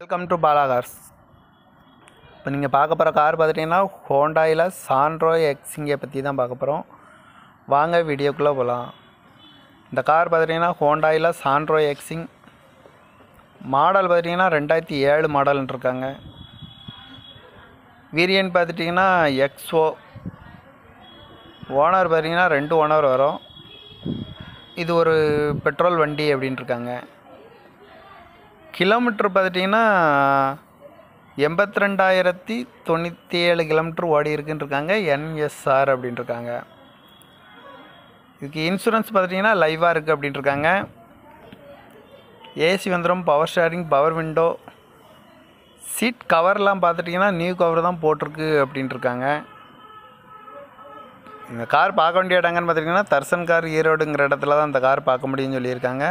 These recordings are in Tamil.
வெல்கம் டு பாலாகார்ஸ் இப்போ நீங்கள் பார்க்க போகிற கார் பார்த்துட்டிங்கன்னா ஹோண்டாயில் சாண்ட்ரோ எக்ஸிங்கை பற்றி தான் பார்க்க போகிறோம் வாங்க வீடியோக்குள்ளே போகலாம் இந்த கார் பார்த்துட்டிங்கன்னா ஹோண்டாயில் சாண்ட்ரோ எக்ஸிங் மாடல் பார்த்திங்கன்னா ரெண்டாயிரத்தி ஏழு மாடல்னு இருக்காங்க வேரியன்ட் பார்த்துட்டிங்கன்னா எக்ஸோ ஓனர் பார்த்தீங்கன்னா ரெண்டு ஓனர் வரும் இது ஒரு பெட்ரோல் வண்டி அப்படின்ட்டு இருக்காங்க கிலோமீட்டர் பார்த்துட்டிங்கன்னா எண்பத்தி ரெண்டாயிரத்தி தொண்ணூற்றி ஏழு கிலோமீட்டர் ஓடி இருக்குன்னு இருக்காங்க என்எஸ்ஆர் அப்படின்ட்டு இருக்காங்க இதுக்கு இன்சூரன்ஸ் பார்த்துட்டிங்கன்னா லைவாக இருக்குது அப்படின்ட்டு இருக்காங்க ஏசி வந்துடும் power steering power window seat கவர்லாம் பார்த்துட்டிங்கன்னா நியூ கவர் தான் போட்டிருக்கு அப்படின்ட்டு இருக்காங்க இந்த கார் பார்க்க வேண்டிய இடங்கன்னு பார்த்துட்டிங்கன்னா தர்சன் கார் ஈரோடுங்கிற இடத்துல தான் இந்த கார் பார்க்க முடியும்னு சொல்லியிருக்காங்க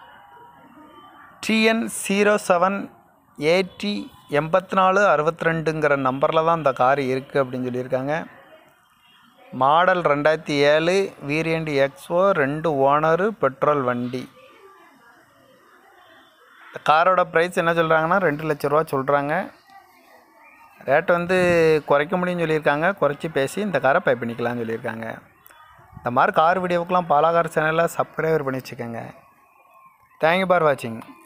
டிஎன் ஜீரோ செவன் ஏடி எண்பத்தி நாலு அறுபத்தி ரெண்டுங்கிற நம்பரில் தான் இந்த கார் இருக்குது அப்படின்னு சொல்லியிருக்காங்க மாடல் ரெண்டாயிரத்தி ஏழு வீரியண்ட் எக்ஸோ ரெண்டு ஓனரு பெட்ரோல் வண்டி காரோட ப்ரைஸ் என்ன சொல்கிறாங்கன்னா ரெண்டு லட்ச ரூபா சொல்கிறாங்க ரேட் வந்து குறைக்க முடியும்னு சொல்லியிருக்காங்க குறைச்சி பேசி இந்த காரை பை பண்ணிக்கலாம்னு சொல்லியிருக்காங்க இந்த மாதிரி கார் வீடியோவுக்கெலாம் பாலாகார் சேனலில் சப்ஸ்கிரைபர் பண்ணி வச்சுக்கோங்க தேங்க்யூ ஃபார் வாட்சிங்